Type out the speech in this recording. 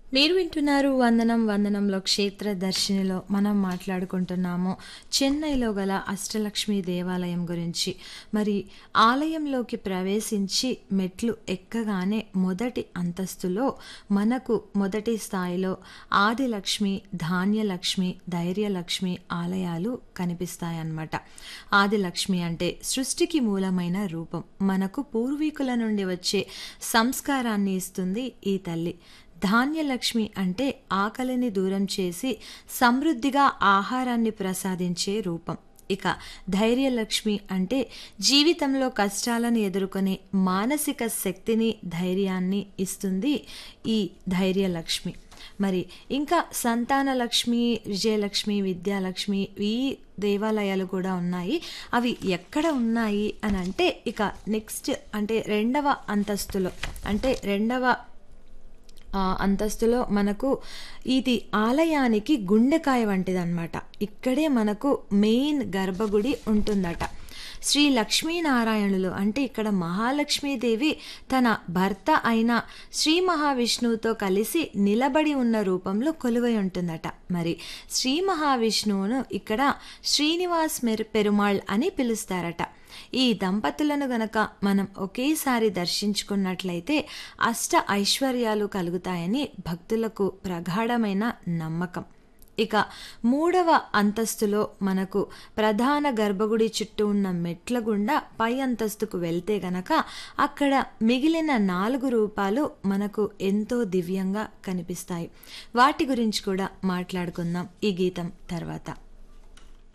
మీరు వింటున్నారు వందనం వందనంలో క్షేత్ర దర్శినిలో మనం మాట్లాడుకుంటున్నాము చెన్నైలో గల అష్టలక్ష్మి దేవాలయం గురించి మరి ఆలయంలోకి ప్రవేశించి మెట్లు ఎక్కగానే మొదటి అంతస్తులో మనకు మొదటి స్థాయిలో ఆదిలక్ష్మి ధాన్యలక్ష్మి ధైర్యలక్ష్మి ఆలయాలు కనిపిస్తాయన్నమాట ఆదిలక్ష్మి అంటే సృష్టికి మూలమైన రూపం మనకు పూర్వీకుల నుండి వచ్చే సంస్కారాన్ని ఇస్తుంది ఈ తల్లి ధాన్యలక్ష్మి అంటే ఆకలిని దూరం చేసి సమృద్ధిగా ఆహారాన్ని ప్రసాదించే రూపం ఇక ధైర్యలక్ష్మి అంటే జీవితంలో కష్టాలను ఎదుర్కొనే మానసిక శక్తిని ధైర్యాన్ని ఇస్తుంది ఈ ధైర్యలక్ష్మి మరి ఇంకా సంతానలక్ష్మి విజయలక్ష్మి విద్యాలక్ష్మి ఈ దేవాలయాలు కూడా ఉన్నాయి అవి ఎక్కడ ఉన్నాయి అని అంటే ఇక నెక్స్ట్ అంటే రెండవ అంతస్తులో అంటే రెండవ ఆ, అంతస్తులో మనకు ఇది ఆలయానికి గుండెకాయ వంటిదన్నమాట ఇక్కడే మనకు మెయిన్ గర్భగుడి ఉంటుందట శ్రీ లక్ష్మీనారాయణులు అంటే ఇక్కడ మహాలక్ష్మీదేవి తన భర్త అయిన శ్రీ మహావిష్ణువుతో కలిసి నిలబడి ఉన్న రూపంలో కొలువై ఉంటుందట మరి శ్రీ మహావిష్ణువును ఇక్కడ శ్రీనివాస్ మెర్ పెరుమాళ్ అని పిలుస్తారట ఈ దంపతులను గనక మనం ఒకేసారి దర్శించుకున్నట్లయితే అష్ట ఐశ్వర్యాలు కలుగుతాయని భక్తులకు ప్రగాఢమైన నమ్మకం ఇక మూడవ అంతస్తులో మనకు ప్రధాన గర్భగుడి చుట్టూ ఉన్న మెట్ల గుండా పై అంతస్తుకు వెళ్తే గనక అక్కడ మిగిలిన నాలుగు రూపాలు మనకు ఎంతో దివ్యంగా కనిపిస్తాయి వాటి గురించి కూడా మాట్లాడుకుందాం ఈ గీతం తర్వాత